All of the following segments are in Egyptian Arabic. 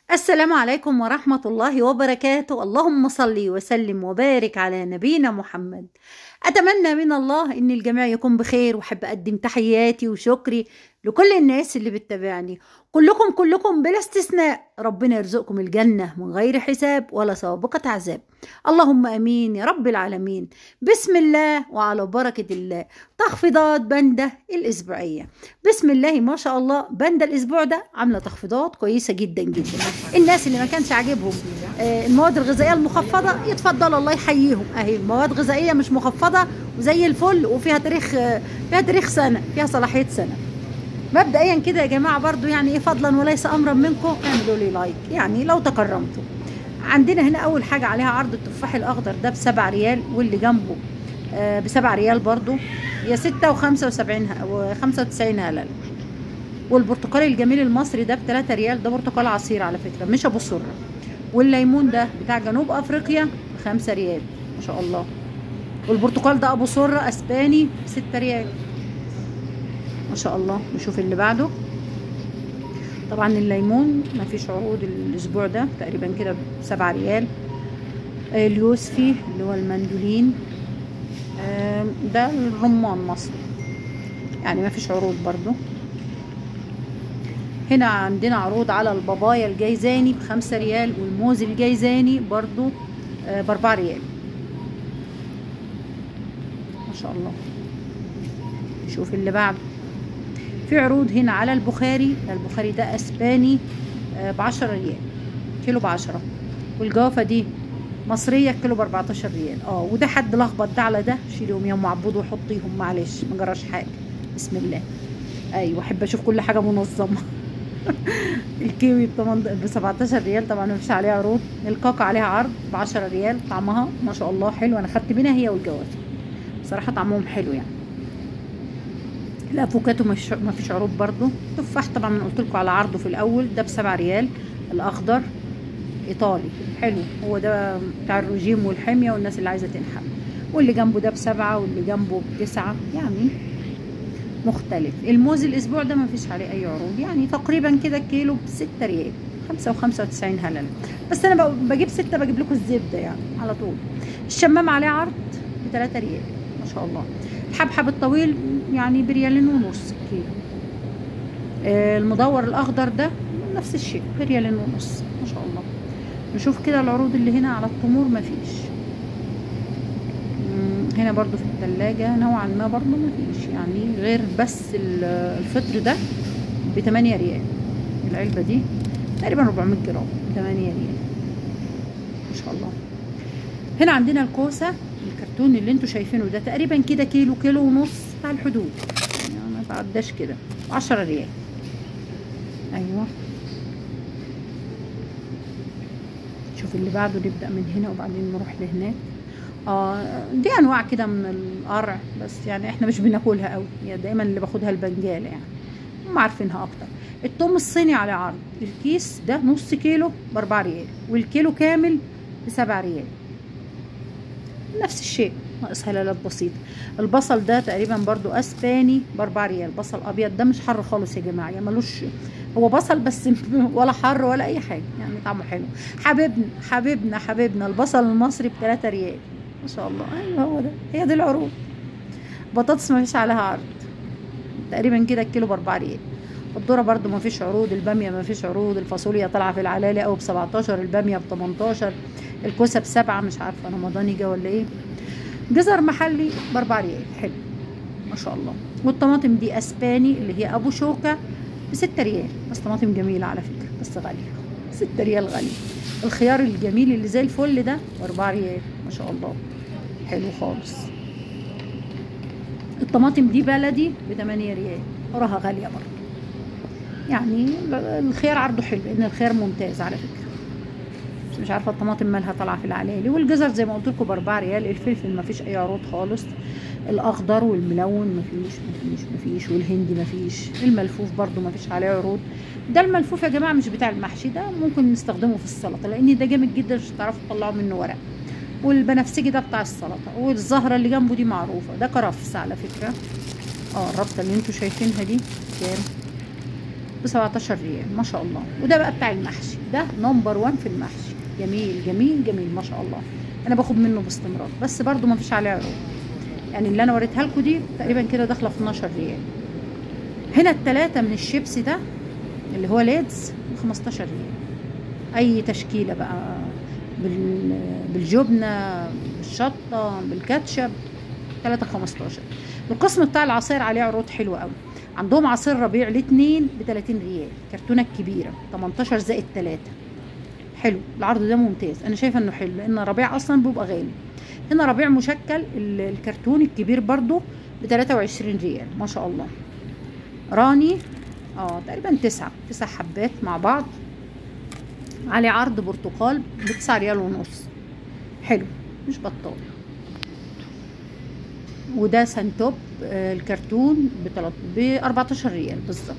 السلام عليكم ورحمة الله وبركاته اللهم صل وسلم وبارك على نبينا محمد أتمنى من الله إن الجميع يكون بخير وأحب أقدم تحياتي وشكري لكل الناس اللي بتتابعني كلكم كلكم بلا استثناء ربنا يرزقكم الجنة من غير حساب ولا سابقة عذاب اللهم أمين يا رب العالمين بسم الله وعلى بركة الله تخفيضات بندة الأسبوعية بسم الله ما شاء الله بندة الأسبوع ده عاملة تخفيضات كويسة جدا جدا الناس اللي ما كانش عاجبهم آه، المواد الغذائية المخفضة يتفضل الله يحييهم أهي مواد غذائية مش مخفضة وزي الفل وفيها تاريخ آه، فيها تاريخ سنة فيها صلاحية سنة مبدئيا كده يا جماعه برضو يعني ايه فضلا وليس امرا منكم اعملوا لي لايك يعني لو تكرمتوا عندنا هنا اول حاجه عليها عرض التفاح الاخضر ده بسبع ريال واللي جنبه آه بسبع ريال برضو يا ستة وخمسة وسبعين وخمسة وتسعين هلل والبرتقال الجميل المصري ده بتلاتة ريال ده برتقال عصير على فكرة مش ابو سرة والليمون ده بتاع جنوب افريقيا بخمسة ريال ما شاء الله والبرتقال ده ابو سرة اسباني بستة ريال ما شاء الله نشوف اللي بعده طبعا الليمون ما فيش عروض الاسبوع ده تقريبا كده بسبعة ريال آه، اليوسفي اللي هو المندولين آه، ده الرمان مصري يعني ما فيش عروض برضو هنا عندنا عروض على البابايا الجيزاني بخمسة ريال والموز الجيزاني برضو آه، باربعة ريال ما شاء الله نشوف اللي بعده في عروض هنا على البخاري البخاري ده اسباني آه، بعشرة ريال كيلو بعشرة والجوافة دي مصرية كيلو باربعتاشر ريال اه وده حد لخبط ده على ده شيليهم يا ام عبود وحطيهم معلش ما جراش حاجة بسم الله ايوه احب اشوف كل حاجة منظمة الكيوي ب 17 ريال طبعا مفيش عليها عروض الكاكا عليها عرض ب 10 ريال طعمها ما شاء الله حلو انا خدت منها هي والجوافة بصراحة طعمهم حلو يعني الافوكاتو مش ما فيش عروض برضو تفاح طبعا انا قلت لكم على عرضه في الاول ده بسبعة ريال الاخضر ايطالي حلو هو ده بتاع الرجيم والحميه والناس اللي عايزه تنحل واللي جنبه ده بسبعة واللي جنبه بتسعة يعني مختلف الموز الاسبوع ده ما فيش عليه اي عروض يعني تقريبا كده كيلو بستة ريال خمسة وخمسة وتسعين هلل بس انا ب- بجيب ستة بجيب لكم الزبدة يعني على طول الشمام عليه عرض بتلاتة ريال ما شاء الله الحبحب الطويل يعني بريالين ونص كيلو آه، المدور الاخضر ده نفس الشيء بريالين ونص ما شاء الله نشوف كده العروض اللي هنا على التمور مفيش مم، هنا برضو في التلاجة نوعا ما برضو مفيش يعني غير بس ال- الفطر ده بتمانية ريال العلبة دي تقريبا 400 جرام بتمانية ريال ما شاء الله هنا عندنا الكوسة الكرتون اللي انتوا شايفينه ده تقريبا كده كيلو كيلو ونص على الحدود يعني ما تعداش كده 10 ريال ايوه شوف اللي بعده نبدأ من هنا وبعدين نروح لهناك اه دي انواع كده من القرع بس يعني احنا مش بناكلها قوي هي دايما اللي باخدها البنجالة يعني هم عارفينها اكتر التوم الصيني على عرض الكيس ده نص كيلو باربعة ريال والكيلو كامل بسبعة ريال نفس الشيء ناقص هلالات بسيطة البصل ده تقريبا برضو اسباني باربعة ريال بصل ابيض ده مش حر خالص يا جماعة يعني ملوش هو بصل بس ولا حر ولا اي حاجة يعني طعمه حلو حبيبنا حبيبنا حبيبنا البصل المصري بتلاتة ريال ما شاء الله ايوه هو ده هي دي العروض بطاطس ما فيش عليها عرض تقريبا كده الكيلو باربعة ريال الذره برضو ما فيش عروض الباميه ما فيش عروض الفاصوليا طالعه في العلالي او ب 17 الباميه ب 18 الكوسه بسبعه مش عارفه رمضاني جه ولا ايه جزر محلي باربع ريال حلو ما شاء الله والطماطم دي اسباني اللي هي ابو شوكه بستة ريال بس طماطم جميله على فكره بس غاليه ستة ريال غاليه الخيار الجميل اللي زي الفل ده باربع ريال ما شاء الله حلو خالص الطماطم دي بلدي بتمانية ريال وراها غاليه برضه يعني الخيار عرضه حلو لان الخيار ممتاز على فكره بس مش عارفه الطماطم مالها طالعه في العلالي والجزر زي ما قلت لكم باربعة ريال الفلفل ما فيش اي عروض خالص الاخضر والملون ما فيش ما فيش ما فيش والهندي ما فيش الملفوف برضو ما فيش عليه عروض ده الملفوف يا جماعه مش بتاع المحشي ده ممكن نستخدمه في السلطه لان ده جامد جدا عشان تعرفوا تطلعوا منه ورق والبنفسجي ده بتاع السلطه والزهره اللي جنبه دي معروفه ده كرفس على فكره اه الربطه اللي انتوا شايفينها دي كام ب 17 ريال ما شاء الله وده بقى بتاع المحشي ده نمبر 1 في المحشي جميل جميل جميل ما شاء الله انا باخد منه باستمرار بس برضو ما فيش عليه عروض يعني اللي انا وريتها لكم دي تقريبا كده داخله في 12 ريال هنا التلاتة من الشيبسي ده اللي هو ليدز ب 15 ريال اي تشكيله بقى بال... بالجبنه بالشطه بالكاتشب 3 15 القسم بتاع العصير عليه عروض حلوه قوي عندهم عصير ربيع الاثنين ب 30 ريال كرتونه كبيره 18 زائد 3 حلو العرض ده ممتاز انا شايفه انه حلو لان ربيع اصلا بيبقى غالي هنا ربيع مشكل الكرتون الكبير برضو ب 23 ريال ما شاء الله راني اه تقريبا تسعة تسع حبات مع بعض عليه عرض برتقال بتسعة ريال ونص حلو مش بطال وده سنتوب آه الكرتون ب 14 ريال بالظبط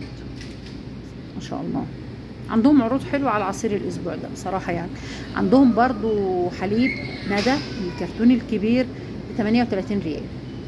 ما شاء الله عندهم عروض حلوة على عصير الأسبوع ده بصراحة يعني عندهم برضو حليب ندى الكرتون الكبير ب 38 ريال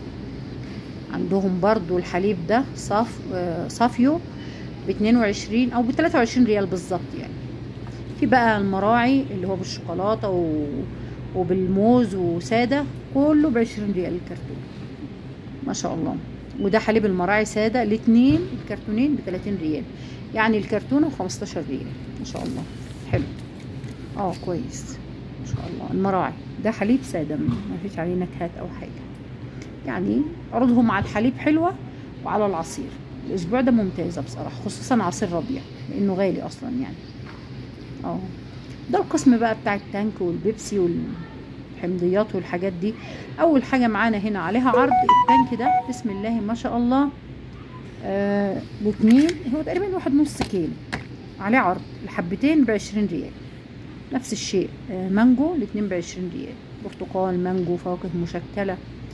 عندهم برضو الحليب ده صاف آه صافيو ب 22 أو ب 23 ريال بالظبط يعني في بقى المراعي اللي هو بالشوكولاتة و... وبالموز وسادة كله ب 20 ريال الكرتون ما شاء الله وده حليب المراعي سادة الاتنين الكرتونين ب 30 ريال يعني الكرتونة ب 15 ريال ما شاء الله حلو اه كويس ما شاء الله المراعي ده حليب سادة ما فيش عليه نكهات او حاجة يعني عروضهم على الحليب حلوة وعلى العصير الاسبوع ده ممتازة بصراحة خصوصا عصير ربيع لانه غالي اصلا يعني اه ده القسم بقى بتاع التانك والبيبسي والحمضيات والحاجات دي اول حاجه معانا هنا عليها عرض التانك ده بسم الله ما شاء الله آه الاثنين هو تقريبا واحد نص كيلو عليه عرض الحبتين بعشرين ريال نفس الشيء آه مانجو الاثنين بعشرين ريال برتقال مانجو فواكه مشكله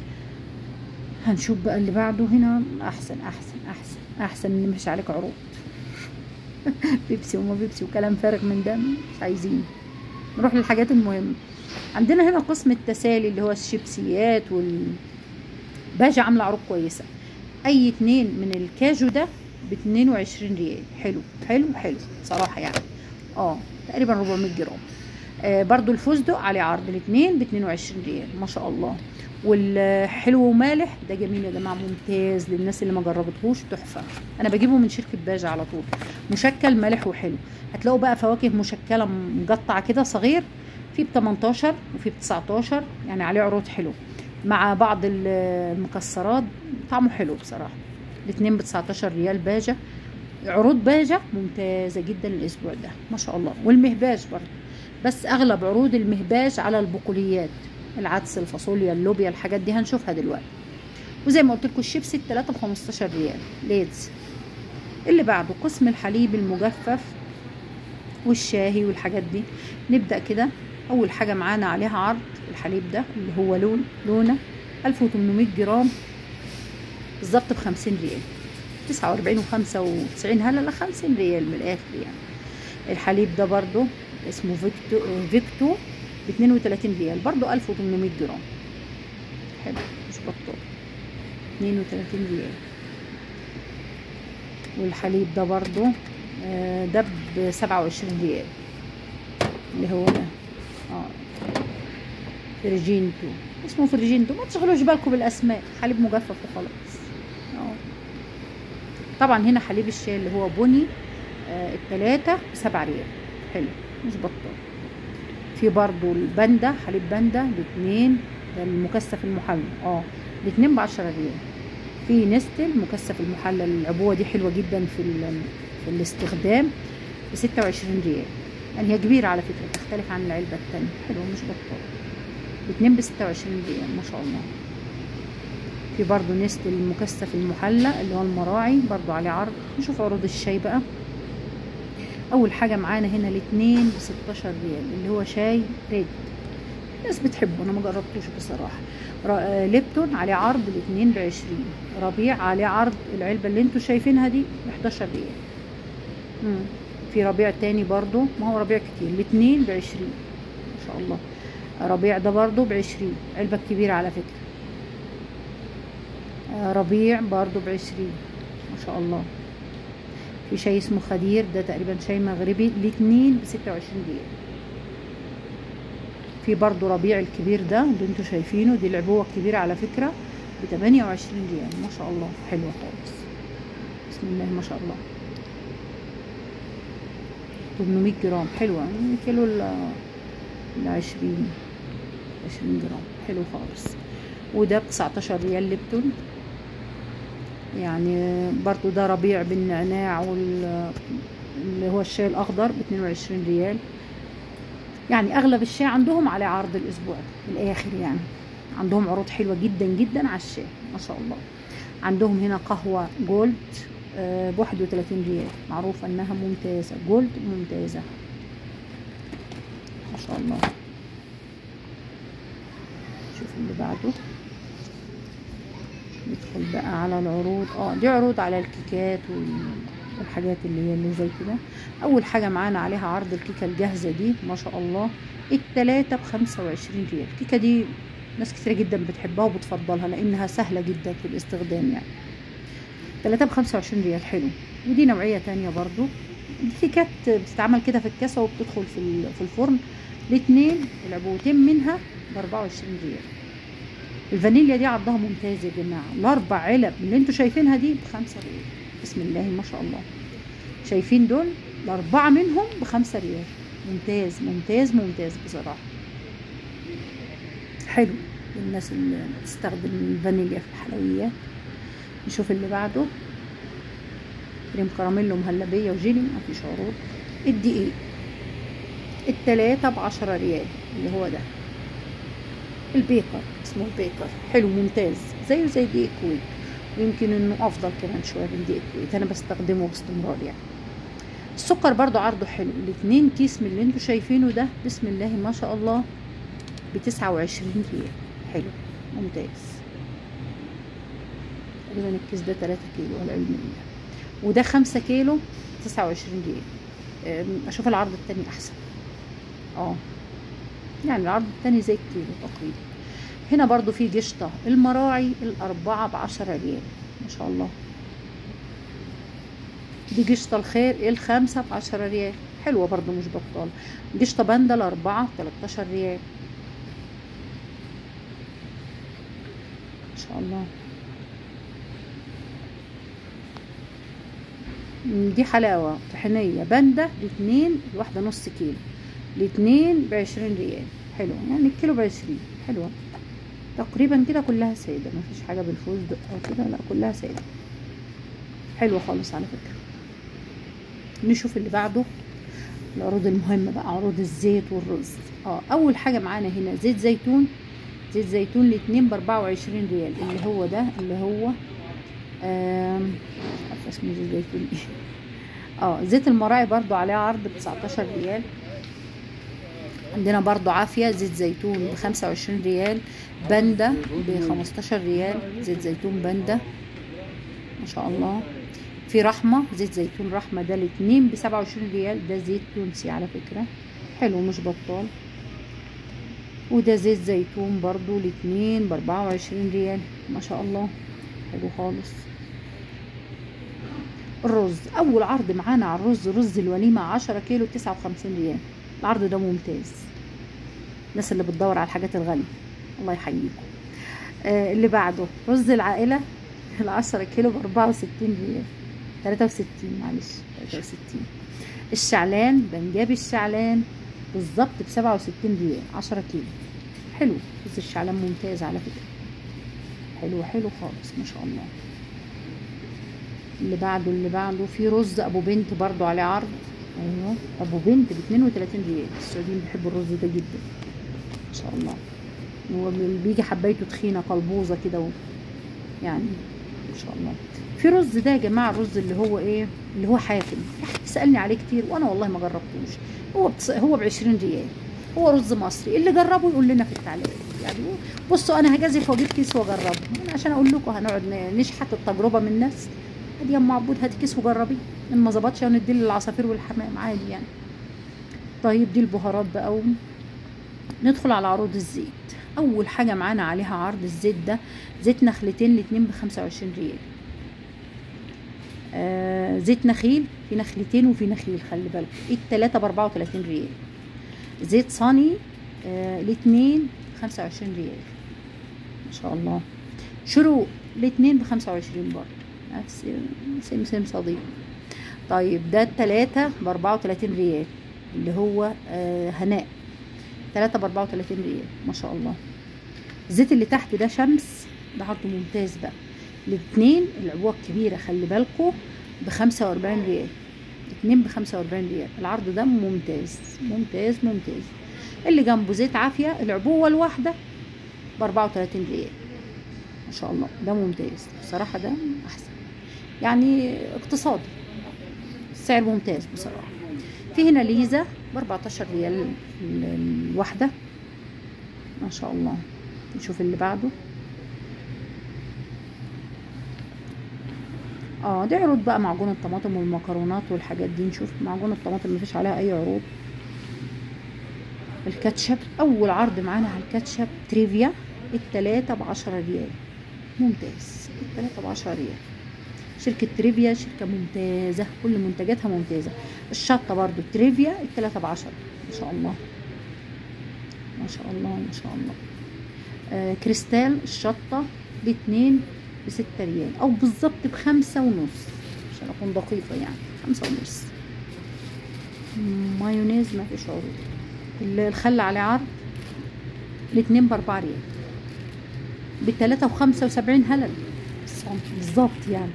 هنشوف بقى اللي بعده هنا احسن احسن احسن احسن ان مش عليك عروض بيبسي وما بيبسي وكلام فارغ من ده مش عايزين نروح للحاجات المهمة عندنا هنا قسم التسالي اللي هو الشيبسيات وال باجة عاملة عروض كويسة أي اتنين من الكاجو ده ب 22 ريال حلو حلو حلو صراحة يعني اه تقريبا 400 جرام آه برضو الفستق عليه عرض الاتنين ب 22 ريال ما شاء الله والحلو ومالح ده جميل يا جماعه ممتاز للناس اللي ما جربتهوش تحفه انا بجيبه من شركه باجة على طول مشكل مالح وحلو هتلاقوا بقى فواكه مشكله مقطعه كده صغير في ب 18 وفي ب 19 يعني عليه عروض حلو مع بعض المكسرات طعمه حلو بصراحه الاثنين ب 19 ريال باجة عروض باجة ممتازة جدا الأسبوع ده ما شاء الله والمهباج برضه بس أغلب عروض المهباج على البقوليات العدس الفاصوليا اللوبيا الحاجات دي هنشوفها دلوقتي وزي ما قلت لكم الشيبسي التلاتة ب 15 ريال ليدز اللي بعده قسم الحليب المجفف والشاهي والحاجات دي نبدأ كده أول حاجة معانا عليها عرض الحليب ده اللي هو لون لونة 1800 جرام بالظبط ب 50 ريال 49 و 95 هلا لا 50 ريال من الآخر يعني الحليب ده برضو اسمه فيكتو فيكتو ب 32 ريال برضو 1800 جرام حلو مش بطال 32 ريال والحليب ده برضو ده ب 27 ريال اللي هو ده اه فرجينتو اسمه فرجينتو ما تشغلوش بالكم بالاسماء حليب مجفف وخلاص اه طبعا هنا حليب الشاي اللي هو بني آه التلاتة بسبعة ريال حلو مش بطال في برضو الباندا حليب باندا باتنين ده المكثف المحلى اه الاتنين بعشرة ريال في نستل مكثف المحلى العبوة دي حلوة جدا في, في الاستخدام بستة وعشرين ريال يعني هي كبيرة على فكرة تختلف عن العلبة التانية حلوة مش بطال الاتنين بستة وعشرين ريال ما شاء الله في برضو نستل المكثف المحلى اللي هو المراعي برضو عليه عرض نشوف عروض الشاي بقى اول حاجه معانا هنا الاثنين ب 16 ريال اللي هو شاي ريد الناس بتحبه انا ما جربتوش بصراحه ليبتون عليه عرض الاثنين ب 20 ربيع عليه عرض العلبه اللي انتوا شايفينها دي ب 11 ريال مم. في ربيع تاني برضو ما هو ربيع كتير الاثنين ب 20 ما شاء الله ربيع ده برضو ب 20 علبه كبيره على فكره ربيع برضو ب 20 ما شاء الله في شاي اسمه خدير ده تقريبا شاي مغربي الاتنين بستة وعشرين ريال في برضو ربيع الكبير ده اللي انتوا شايفينه دي العبوة الكبيرة على فكرة بتمانية وعشرين ريال ما شاء الله حلوة خالص بسم الله ما شاء الله 800 جرام حلوة يعني كيلو ال العشرين عشرين جرام حلو خالص وده بتسعتاشر ريال ليبتون يعني برضو ده ربيع بالنعناع وال اللي هو الشاي الأخضر باتنين وعشرين ريال يعني أغلب الشاي عندهم على عرض الأسبوع من الآخر يعني عندهم عروض حلوة جدا جدا على الشاي ما شاء الله عندهم هنا قهوة جولد بواحد وتلاتين ريال معروف انها ممتازة جولد ممتازة ما شاء الله شوف اللي بعده ندخل بقى على العروض اه دي عروض على الكيكات والحاجات اللي هي اللي زي كده اول حاجة معانا عليها عرض الكيكة الجاهزة دي ما شاء الله التلاتة بخمسة وعشرين ريال الكيكة دي ناس كتيرة جدا بتحبها وبتفضلها لانها سهلة جدا في الاستخدام يعني تلاتة بخمسة وعشرين ريال حلو ودي نوعية تانية برضو دي كيكات بتتعمل كده في الكاسة وبتدخل في في الفرن الاتنين العبوتين منها بأربعة وعشرين ريال الفانيليا دي عرضها ممتاز يا جماعة الأربع علب اللي انتوا شايفينها دي بخمسة ريال بسم الله ما شاء الله شايفين دول الأربعة منهم بخمسة ريال ممتاز ممتاز ممتاز بصراحة حلو للناس اللي بتستخدم الفانيليا في الحلويات نشوف اللي بعده كريم كراميل مهلبية وجيلي مفيش عروض الدقيق التلاتة بعشرة ريال اللي هو ده البيكر اسمه البيكر حلو ممتاز زيه زي دقيق الكويت ويمكن انه افضل كمان شوية من دقيق الكويت انا بستخدمه باستمرار يعني السكر برضو عرضه حلو الاتنين كيس من اللي انتوا شايفينه ده بسم الله ما شاء الله بتسعة وعشرين ريال حلو ممتاز تقريبا الكيس ده تلاتة كيلو العلم بالله وده خمسة كيلو تسعة وعشرين ريال اشوف العرض التاني احسن اه يعني العرض التاني زي الكيلو تقريبا هنا برضو في قشطة المراعي الأربعة بعشرة ريال ما شاء الله دي قشطة الخير الخمسة بعشرة ريال حلوة برضو مش بطالة قشطة باندا الأربعة تلاتاشر ريال ما شاء الله دي حلاوة طحينية باندا الاتنين الواحدة نص كيلو الاتنين بعشرين ريال حلو يعني الكيلو بعشرين حلوة تقريبا كده كلها سادة مفيش حاجة بالفستق او كده لا كلها سادة حلوة خالص على فكرة نشوف اللي بعده العروض المهمة بقى عروض الزيت والرز اه اول حاجة معانا هنا زيت زيتون زيت زيتون الاتنين باربعة وعشرين ريال اللي هو ده اللي هو آم، مش عارفة اسمه زيت زيتون ايه اه زيت المراعي برضو عليه عرض بتسعتاشر ريال عندنا برضو عافية زيت زيتون بخمسة وعشرين ريال باندا بخمستاشر ريال زيت زيتون باندا ما شاء الله في رحمة زيت زيتون رحمة ده الاتنين بسبعة وعشرين ريال ده زيت تونسي على فكرة حلو مش بطال وده زيت زيتون برضو الاتنين باربعة وعشرين ريال ما شاء الله حلو خالص الرز اول عرض معانا على الرز رز الوليمة عشرة كيلو تسعة وخمسين ريال العرض ده ممتاز الناس اللي بتدور على الحاجات الغالية الله يحييكم آه اللي بعده رز العائلة العشرة كيلو بأربعة وستين ريال تلاتة وستين معلش تلاتة وستين الشعلان بنجاب الشعلان بالظبط بسبعة وستين ريال عشرة كيلو حلو رز الشعلان ممتاز على فكرة حلو حلو خالص ما شاء الله اللي بعده اللي بعده في رز ابو بنت برضو عليه عرض ايوه ابو بنت ب 32 ريال السعوديين بيحبوا الرز ده جدا ما شاء الله هو اللي بيجي حبايته تخينه قلبوزه كده و... يعني ما شاء الله في رز ده يا جماعه الرز اللي هو ايه اللي هو حافل في حد سالني عليه كتير وانا والله ما جربتوش هو بتص... هو ب 20 ريال هو رز مصري اللي جربه يقول لنا في التعليقات يعني بصوا انا هجازف واجيب كيس واجربه انا عشان اقول لكم هنقعد ن- نشحت التجربه من الناس عادي يا ام عبود هاتي كيس وجربيه ان ما ظبطش هنديه للعصافير والحمام عادي يعني طيب دي البهارات بقى و... ندخل على عروض الزيت اول حاجه معانا عليها عرض الزيت ده زيت نخلتين الاتنين بخمسة وعشرين ريال آه زيت نخيل في نخلتين وفي نخيل خلي بالك التلاتة بأربعة وتلاتين ريال زيت صني آه الاتنين بخمسة وعشرين ريال ما شاء الله شروق الاتنين بخمسة وعشرين برضه نفس سمسم صديق طيب ده التلاتة بأربعة وتلاتين ريال اللي هو آه هناء تلاتة بأربعة وتلاتين ريال ما شاء الله الزيت اللي تحت ده شمس ده عرضه ممتاز بقى الاتنين العبوة الكبيرة خلي بالكوا بخمسة وأربعين ريال اتنين بخمسة وأربعين ريال العرض ده ممتاز ممتاز ممتاز اللي جنبه زيت عافية العبوة الواحدة بأربعة وتلاتين ريال ما شاء الله ده ممتاز بصراحة ده أحسن يعني اقتصادي السعر ممتاز بصراحة في هنا ليزا ب 14 ريال ال- الواحدة ما شاء الله نشوف اللي بعده اه دي عروض بقى معجون الطماطم والمكرونات والحاجات دي نشوف معجون الطماطم مفيش عليها اي عروض الكاتشب اول عرض معانا على الكاتشب تريفيا التلاتة بعشرة ريال ممتاز التلاتة بعشرة ريال شركة تريفيا شركة ممتازة كل منتجاتها ممتازة الشطة برضو تريفيا التلاتة بعشرة ما شاء الله ما شاء الله ما شاء الله آه كريستال الشطة باتنين بستة ريال أو بالظبط بخمسة ونص عشان أكون دقيقة يعني خمسة ونص مايونيز ما فيش عروض ال- الخل عليه عرض الاتنين بأربعة ريال بتلاتة وخمسة وسبعين هلل السنتي بالظبط يعني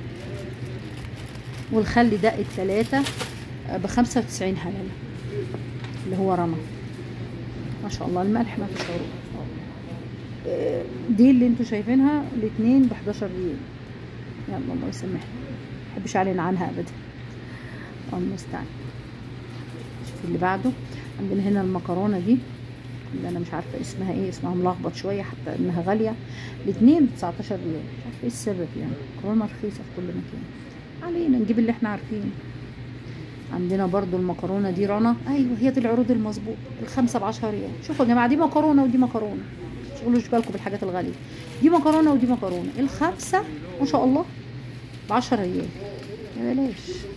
والخل ده التلاتة بخمسة وتسعين هللة اللي هو رنا ما شاء الله الملح ما فيش عروض آه، دي اللي انتوا شايفينها الاتنين ب 11 ريال يلا الله يسامحنا محبش اعلن عنها ابدا الله المستعان شوف اللي بعده عندنا هنا المكرونه دي اللي انا مش عارفه اسمها ايه اسمها ملخبط شويه حتى انها غاليه الاتنين ب 19 ريال مش عارفه ايه السبب يعني مكرونه رخيصه في كل مكان علينا نجيب اللي احنا عارفينه عندنا برضو المكرونه دي رنا ايوه هي دي العروض المظبوط الخمسه ب 10 ريال شوفوا يا جماعه دي مكرونه ودي مكرونه تشغلوش بالكم بالحاجات الغاليه دي مكرونه ودي مكرونه الخمسه ما شاء الله ب 10 ريال يا بلاش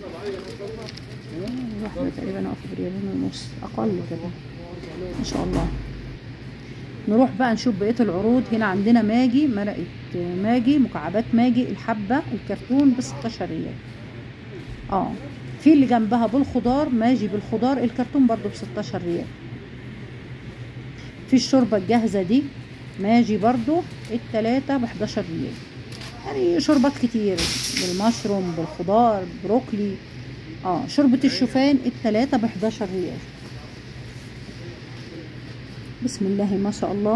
الواحده تقريبا واقفه بريالين ونص اقل كده ما شاء الله نروح بقى نشوف بقيه العروض هنا عندنا ماجي مرقه ماجي مكعبات ماجي الحبه الكرتون ب 16 ريال اه في اللي جنبها بالخضار ماجي بالخضار الكرتون برضو ب 16 ريال في الشوربه الجاهزه دي ماجي برضو التلاتة ب 11 ريال يعني شوربات كتير بالمشروم بالخضار بروكلي اه شوربة الشوفان التلاتة ب 11 ريال بسم الله ما شاء الله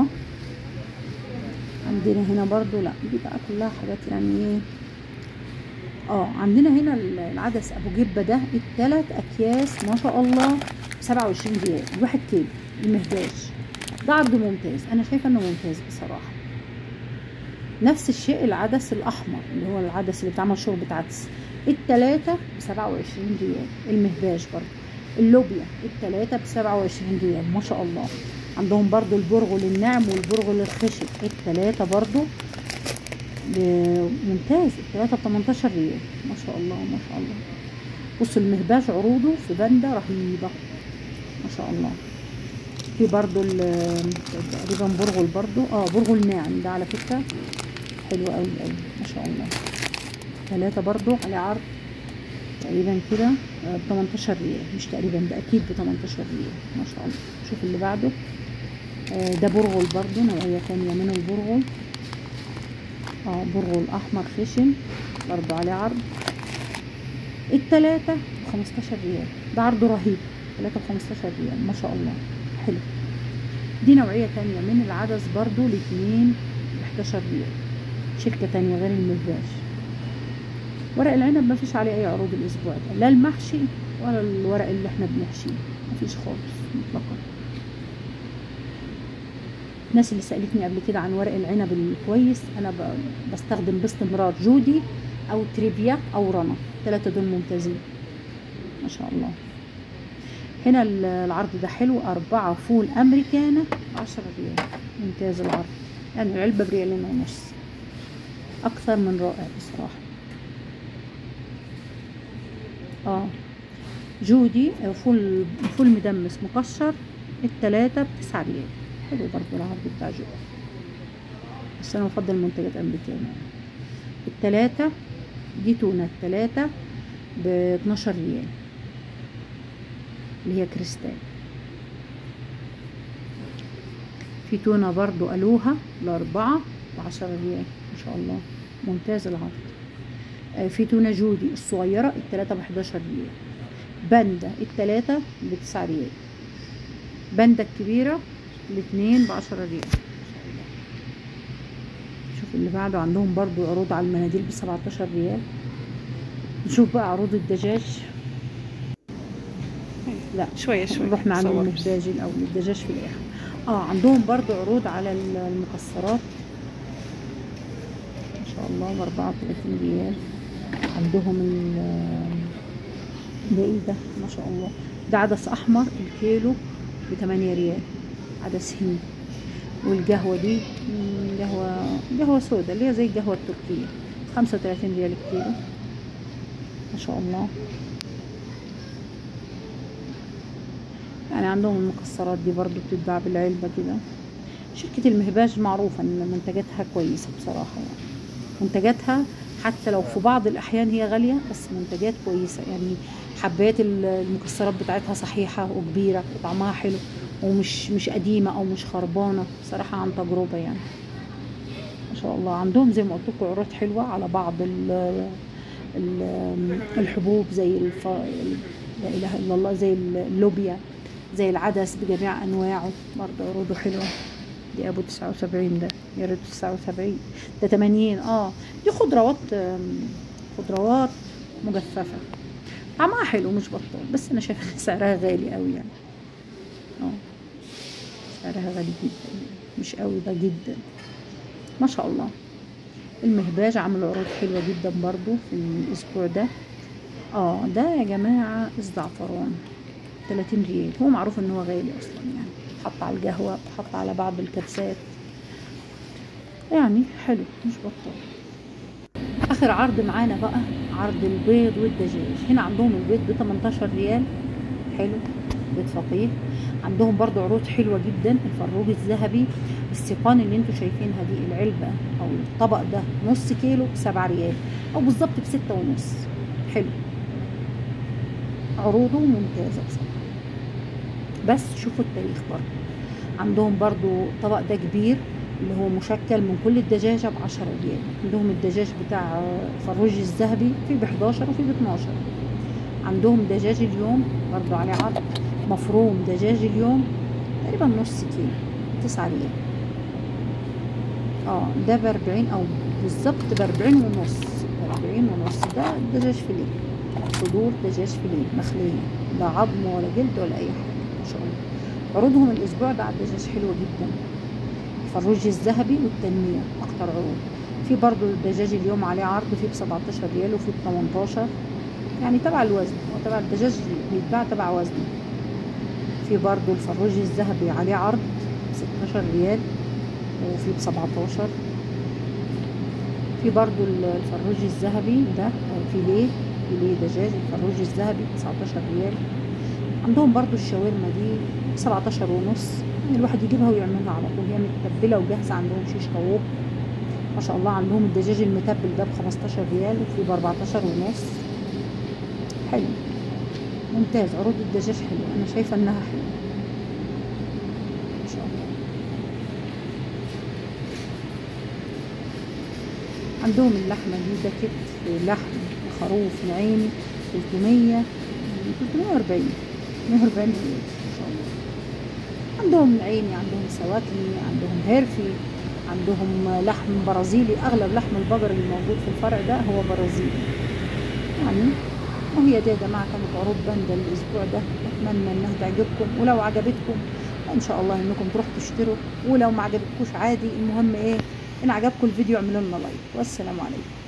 عندنا هنا برضو لا دي بقى كلها حاجات يعني ايه اه عندنا هنا العدس ابو جبه ده التلات اكياس ما شاء الله سبعة وعشرين ريال الواحد كيلو المهداش ده عرض ممتاز انا شايفه انه ممتاز بصراحه نفس الشيء العدس الاحمر اللي هو العدس اللي بتعمل شوربه عدس التلاتة بسبعة وعشرين ريال المهباش برضو اللوبيا التلاتة بسبعة وعشرين ريال ما شاء الله عندهم برضو البرغل الناعم والبرغل الخشن التلاتة برضو ب- ممتاز التلاتة بتمنتاشر ريال ما شاء الله ما شاء الله بصوا المهباش عروضه في بندة رهيبة ما شاء الله في برضو ال- تقريبا برغل برضو اه برغل ناعم ده على فكرة حلو قوي قوي ما شاء الله ثلاثة برضو على عرض تقريبا كده ب 18 ريال مش تقريبا ده اكيد ب 18 ريال ما شاء الله شوف اللي بعده آه، ده برغل برضو نوعية تانية من البرغل اه برغل احمر خشن برضو عليه عرض التلاتة ب 15 ريال ده عرضه رهيب تلاتة ب 15 ريال ما شاء الله حلو دي نوعية تانية من العدس برضو الاتنين ب 11 ريال شركة تانية غير المهباش ورق العنب ما فيش عليه اي عروض الاسبوع ده لا المحشي ولا الورق اللي احنا بنحشيه ما فيش خالص مطلقا الناس اللي سالتني قبل كده عن ورق العنب الكويس انا ب- بستخدم باستمرار جودي او تريفيا او رنا الثلاثه دول ممتازين ما شاء الله هنا ال- العرض ده حلو أربعة فول أمريكانا عشرة ريال ممتاز العرض يعني العلبة بريالين ونص أكثر من رائع بصراحة اه جودي آه، فول فول مدمس مقشر التلاتة بتسعة ريال حلو برضو العرض بتاع جودي بس انا بفضل منتجات امريكية يعني. التلاتة دي تونة التلاتة ب 12 ريال اللي هي كريستال في تونة برضو ألوها الأربعة بعشرة ريال ما شاء الله ممتاز العرض آه، في تونة جودي الصغيرة التلاتة بحداشر ريال باندا التلاتة بتسعة ريال باندا الكبيرة الاتنين بعشرة ريال شوف اللي بعده عندهم برضو عروض على المناديل بسبعتاشر ريال نشوف بقى عروض الدجاج لا شوية شوية نروح نعمل صور. الدجاج الاول الدجاج في الاخر اه عندهم برضو عروض على ال- المكسرات ما شاء الله ب 34 ريال عندهم ال ده ايه ده ما شاء الله ده عدس احمر الكيلو ب 8 ريال عدس هندي والقهوة دي مم، قهوة قهوة سودا اللي هي زي القهوة التركية 35 ريال الكيلو ما شاء الله يعني عندهم المكسرات دي برضو بتتباع بالعلبة كده شركة المهباج معروفة ان منتجاتها كويسة بصراحة يعني منتجاتها حتى لو في بعض الأحيان هي غالية بس منتجات كويسة يعني حبات ال- المكسرات بتاعتها صحيحة وكبيرة وطعمها حلو ومش مش قديمة أو مش خربانة بصراحة عن تجربة يعني ما شاء الله عندهم زي ما قلت لكم عروض حلوة على بعض ال ال الحبوب زي الف... لا إله إلا الله زي اللوبيا زي العدس بجميع أنواعه برضه عروضه حلوة دي أبو تسعة وسبعين ده يا ريت تسعة وسبعين ده تمانين اه دي خضروات آم، خضروات مجففة طعمها حلو مش بطال بس أنا شايفة إن سعرها غالي أوي يعني اه سعرها غالي جدا يعني مش قوي ده جدا ما شاء الله المهباج عامل عروض حلوة جدا برضو في الأسبوع ده اه ده يا جماعة الزعفران 30 ريال هو معروف ان هو غالي اصلا يعني حط على القهوة حط على بعض الكبسات يعني حلو مش بطال اخر عرض معانا بقى عرض البيض والدجاج هنا عندهم البيض ب 18 ريال حلو بيض فقيه عندهم برضو عروض حلوة جدا الفروج الذهبي السيقان اللي انتوا شايفينها دي العلبة او الطبق ده نص كيلو بسبعة ريال او بالظبط بستة ونص حلو عروضه ممتازة بصراحة بس شوفوا التاريخ برضو عندهم برضو الطبق ده كبير اللي هو مشكل من كل الدجاجة بعشرة ريال عندهم الدجاج بتاع فروج الذهبي في بحداشر وفي باتناشر عندهم دجاج اليوم برضو عليه عرض مفروم دجاج اليوم تقريبا نص كيلو تسعة ريال اه ده بأربعين او بالظبط بأربعين ونص بأربعين ونص ده دجاج فيليه صدور دجاج فيليه مخلية لا عظم ولا جلد ولا أي حاجة ما شاء الله عروضهم الأسبوع ده على الدجاج حلوة جدا الفروج الذهبي والتنمية أكتر عروض في برضو الدجاج اليوم عليه عرض فيه ب 17 ريال وفيه ب 18 يعني تبع الوزن هو تبع الدجاج بيتباع تبع وزنه في برضو الفروج الذهبي عليه عرض ب 16 ريال وفي ب 17 في برضو الفروج الذهبي ده فيليه فيليه دجاج الفروج الذهبي 19 ريال عندهم برضو الشاورما دي 17 ونص يعني الواحد يجيبها ويعملها على طول هي متبلة وجاهزة عندهم شيش طاووق ما شاء الله عندهم الدجاج المتبل ده ب 15 ريال وفي ب 14 ونص حلو ممتاز عروض الدجاج حلوة أنا شايفة إنها حلوة ما شاء الله عندهم اللحمة دي ده كتف لحم خروف نعيمي 300 340 140 ريال ما شاء الله عندهم نعيمي عندهم سواكني عندهم هيرفي عندهم لحم برازيلي اغلب لحم البقر اللي موجود في الفرع ده هو برازيلي يعني وهي دي يا جماعه كانت عروض باندا الاسبوع ده اتمنى انها تعجبكم ولو عجبتكم ان شاء الله انكم تروحوا تشتروا ولو ما عجبتكوش عادي المهم ايه ان عجبكم الفيديو اعملوا لنا لايك والسلام عليكم